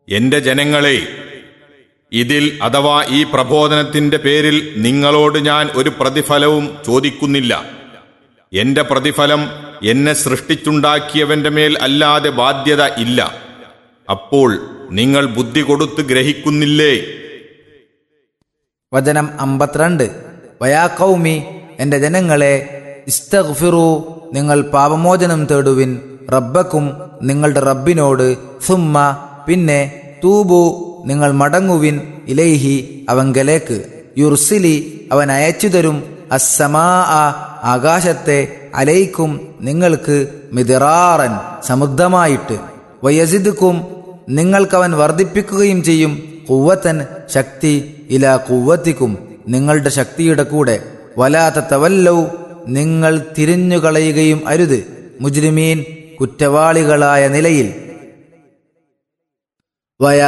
എന്റെ ജനങ്ങളെ ഇതിൽ അഥവാ ഈ പ്രബോധനത്തിന്റെ പേരിൽ നിങ്ങളോട് ഞാൻ ഒരു പ്രതിഫലവും ചോദിക്കുന്നില്ല എന്റെ പ്രതിഫലം എന്നെ സൃഷ്ടിച്ചുണ്ടാക്കിയവന്റെ മേൽ അല്ലാതെ ബാധ്യത ഇല്ല അപ്പോൾ നിങ്ങൾ ബുദ്ധി കൊടുത്ത് ഗ്രഹിക്കുന്നില്ലേ വചനം അമ്പത്തിരണ്ട് വയാ കൗമി എൻ്റെ ജനങ്ങളെ ഇസ്തഗ്ഫിറു നിങ്ങൾ പാപമോചനം തേടുവിൻ റബ്ബക്കും നിങ്ങളുടെ റബ്ബിനോട് സുമ്മ പിന്നെ തൂബു നിങ്ങൾ മടങ്ങുവിൻ ഇലൈഹി അവങ്കലേക്ക് യുർസിലി അവൻ അയച്ചു തരും അസ്സമാ ആകാശത്തെ അലയിക്കും നിങ്ങൾക്ക് മിതിറാറൻ സമുദ്രമായിട്ട് വയസിദുക്കും നിങ്ങൾക്കവൻ വർദ്ധിപ്പിക്കുകയും ചെയ്യും കുവ്വത്തൻ ശക്തി ഇല കുവ്വത്തിക്കും നിങ്ങളുടെ ശക്തിയുടെ കൂടെ വലാത്ത തവല്ലൗ നിങ്ങൾ തിരിഞ്ഞുകളയുകയും അരുത് മുജ്രിമീൻ കുറ്റവാളികളായ നിലയിൽ വയ